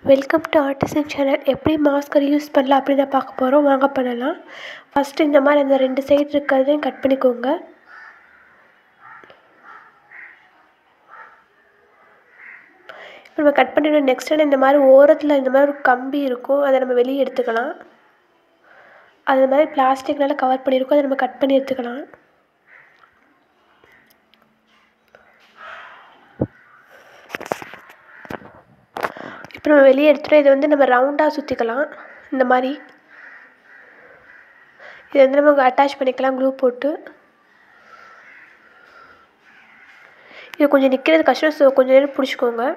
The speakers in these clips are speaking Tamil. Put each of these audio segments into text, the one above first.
வெல்கம் டு ஆர்டிசன் சேனல் எப்படி மாஸ்கர் யூஸ் பண்ணலாம் அப்படின்னு தான் பார்க்க போகிறோம் வாங்க பண்ணலாம் ஃபஸ்ட்டு இந்த மாதிரி அந்த ரெண்டு சைடு இருக்கிறதையும் கட் பண்ணிக்கோங்க இப்போ நம்ம கட் பண்ணிடணும் நெக்ஸ்ட் இந்த மாதிரி ஓரத்தில் இந்த மாதிரி ஒரு கம்பி இருக்கும் அதை நம்ம வெளியே எடுத்துக்கலாம் அது மாதிரி பிளாஸ்டிக்னால கவர் பண்ணியிருக்கோம் அதை நம்ம கட் பண்ணி எடுத்துக்கலாம் இப்போ நம்ம வெளியே எடுத்துகிட்டு இதை வந்து நம்ம ரவுண்டாக சுற்றிக்கலாம் இந்த மாதிரி இதை வந்து நம்ம அட்டாச் பண்ணிக்கலாம் க்ளூ போட்டு இது கொஞ்சம் நிற்கிறது கஷ்டம் ஸோ கொஞ்சம் நேரம் பிடிச்சிக்கோங்க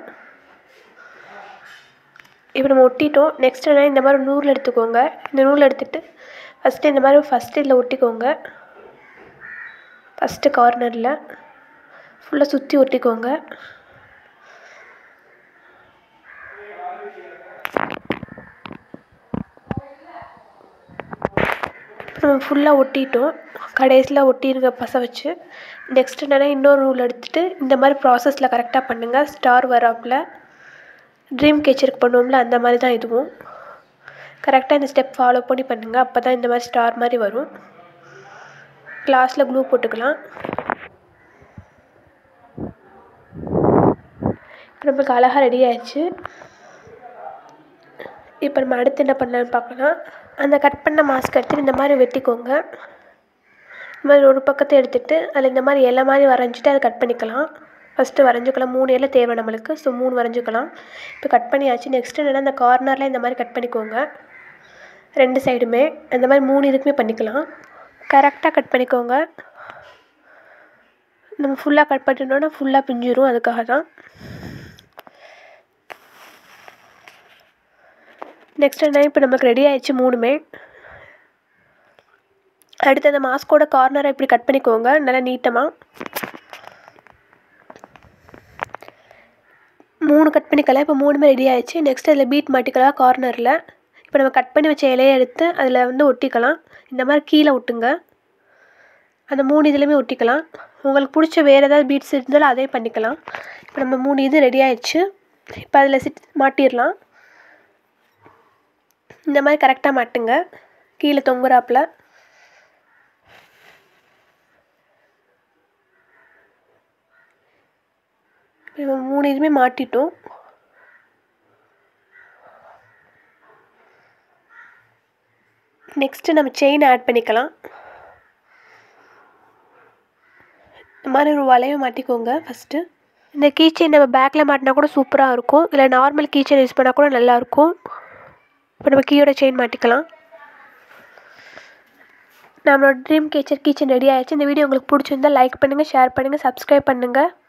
இப்போ நம்ம ஒட்டிட்டோம் நெக்ஸ்ட் என்ன இந்த மாதிரி நூல் எடுத்துக்கோங்க இந்த நூல் எடுத்துகிட்டு ஃபஸ்ட்டு இந்த மாதிரி ஃபஸ்ட்டு இதில் ஒட்டிக்கோங்க ஃபஸ்ட்டு கார்னரில் ஃபுல்லாக சுற்றி ஒட்டிக்கோங்க நம்ம ஃபுல்லாக ஒட்டிட்டோம் கடைசியில் ஒட்டியிருக்க பசை வச்சு நெக்ஸ்ட் என்னென்னா இன்னொரு நூல் எடுத்துகிட்டு இந்த மாதிரி ப்ராசஸில் கரெக்டாக பண்ணுங்கள் ஸ்டார் வராப்பில் ட்ரீம் கேச்சருக்கு பண்ணுவோம்ல அந்த மாதிரி தான் இதுவும் கரெக்டாக இந்த ஸ்டெப் ஃபாலோ பண்ணி பண்ணுங்கள் அப்போ தான் இந்த மாதிரி ஸ்டார் மாதிரி வரும் கிளாஸில் க்ளூ போட்டுக்கலாம் இப்போ நமக்கு அழகாக ரெடி ஆயிடுச்சு இப்போ நம்ம அடுத்து என்ன பண்ணலான்னு பார்க்கலாம் அந்த கட் பண்ண மாஸ்க் எடுத்துகிட்டு இந்த மாதிரி வெட்டிக்கோங்க இந்த மாதிரி ஒரு பக்கத்தை எடுத்துகிட்டு அதில் இந்த மாதிரி இலை மாதிரி வரைஞ்சிட்டு அதை கட் பண்ணிக்கலாம் ஃபஸ்ட்டு வரைஞ்சிக்கலாம் மூணு இலை தேவை நம்மளுக்கு ஸோ மூணு வரைஞ்சிக்கலாம் இப்போ கட் பண்ணியாச்சு நெக்ஸ்ட் என்னென்னா அந்த கார்னரில் இந்த மாதிரி கட் பண்ணிக்கோங்க ரெண்டு சைடுமே அந்த மாதிரி மூணு இதுக்குமே பண்ணிக்கலாம் கரெக்டாக கட் பண்ணிக்கோங்க நம்ம ஃபுல்லாக கட் பண்ணிட்டோம்னா ஃபுல்லாக பிஞ்சிரும் அதுக்காக தான் நெக்ஸ்ட் என்ன இப்போ நமக்கு ரெடி ஆயிடுச்சு மூணுமே அடுத்து அந்த மாஸ்கோட கார்னரை இப்படி கட் பண்ணிக்கோங்க நல்லா நீட்டமாக மூணு கட் பண்ணிக்கலாம் இப்போ மூணுமே ரெடி ஆயிடுச்சு நெக்ஸ்ட் அதில் பீட் மாட்டிக்கலாம் கார்னரில் இப்போ நம்ம கட் பண்ணி வச்ச இலையை எடுத்து அதில் வந்து ஒட்டிக்கலாம் இந்த மாதிரி கீழே ஒட்டுங்க அந்த மூணு இதுலேயுமே ஒட்டிக்கலாம் உங்களுக்கு பிடிச்ச வேறு ஏதாவது பீட்ஸ் இருந்தாலும் அதே பண்ணிக்கலாம் இப்போ நம்ம மூணு இது ரெடி ஆயிடுச்சு இப்போ அதில் சிட் மாட்டிடலாம் இந்த மாதிரி கரெக்டாக மாட்டுங்க கீழே தொங்குறாப்பில் நம்ம மூணு இதுவுமே மாட்டிட்டோம் நெக்ஸ்ட்டு நம்ம செயின் ஆட் பண்ணிக்கலாம் இந்த மாதிரி ஒரு வளையம் மாட்டிக்கோங்க ஃபஸ்ட்டு இந்த கீ செயின் நம்ம பேக்கில் மாட்டினா கூட சூப்பராக இருக்கும் இல்லை நார்மல் கீ செயின் யூஸ் பண்ணால் கூட நல்லாயிருக்கும் இப்போ நம்ம கீயோட செயின் மாட்டிக்கலாம் நம்மளோட ட்ரீம் கேச்சர் கீச்சன் ரெடி ஆயிடுச்சு இந்த வீடியோ உங்களுக்கு பிடிச்சிருந்தா லைக் பண்ணுங்கள் ஷேர் பண்ணுங்கள் சப்ஸ்கிரைப் பண்ணுங்கள்